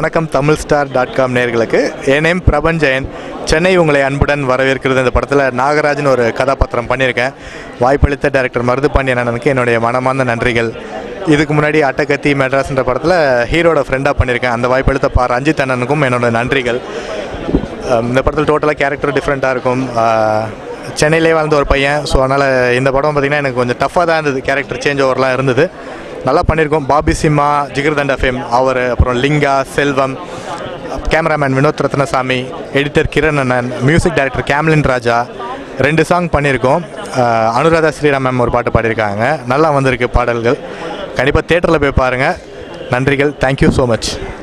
வணக்கம் Tamil star dot com நேர்களுக்கு என் நேம் பிரபன் ஜெயன் சென்னை உங்களை அன்புடன் வரவேற்கிறது இந்த படத்தில் நாகராஜன் ஒரு கதாபாத்திரம் பண்ணியிருக்கேன் வாய்ப்பளித்த டைரக்டர் மருதுபாண்டியன் அண்ணனுக்கு என்னுடைய மனமார்ந்த நன்றிகள் இதுக்கு முன்னாடி அட்டகத்தி மெட்ராஸ்ன்ற படத்தில் ஹீரோட ஃப்ரெண்டாக பண்ணியிருக்கேன் அந்த வாய்ப்பளித்த பா ரஞ்சித் அண்ணனுக்கும் என்னோட நன்றிகள் அஹ் இந்த படத்தில் டோட்டலாக கேரக்டர் டிஃப்ரெண்ட்டாக இருக்கும் அஹ் சென்னையிலே வாழ்ந்த ஒரு பையன் ஸோ அதனால் இந்த படம் பார்த்திங்கன்னா எனக்கு கொஞ்சம் டஃப்பாக தான் இருந்தது கேரக்டர் சேஞ்ச் ஓவர்லாம் இருந்தது நல்லா பண்ணியிருக்கோம் பாபி சிம்மா ஜிகர்தண்டா ஃபேம் அவர் அப்புறம் லிங்கா செல்வம் கேமராமேன் வினோத் ரத்னசாமி எடிட்டர் கிரண் அண்ணன் மியூசிக் டைரக்டர் கேம்லின் ராஜா ரெண்டு சாங் பண்ணியிருக்கோம் அஹ் அனுராதா ஸ்ரீராம் மேம் ஒரு பாட்டு பாடியிருக்காங்க நல்லா வந்திருக்கு பாடல்கள் கண்டிப்பாக தேட்டரில் போய் பாருங்கள் நன்றிகள் தேங்க்யூ ஸோ மச்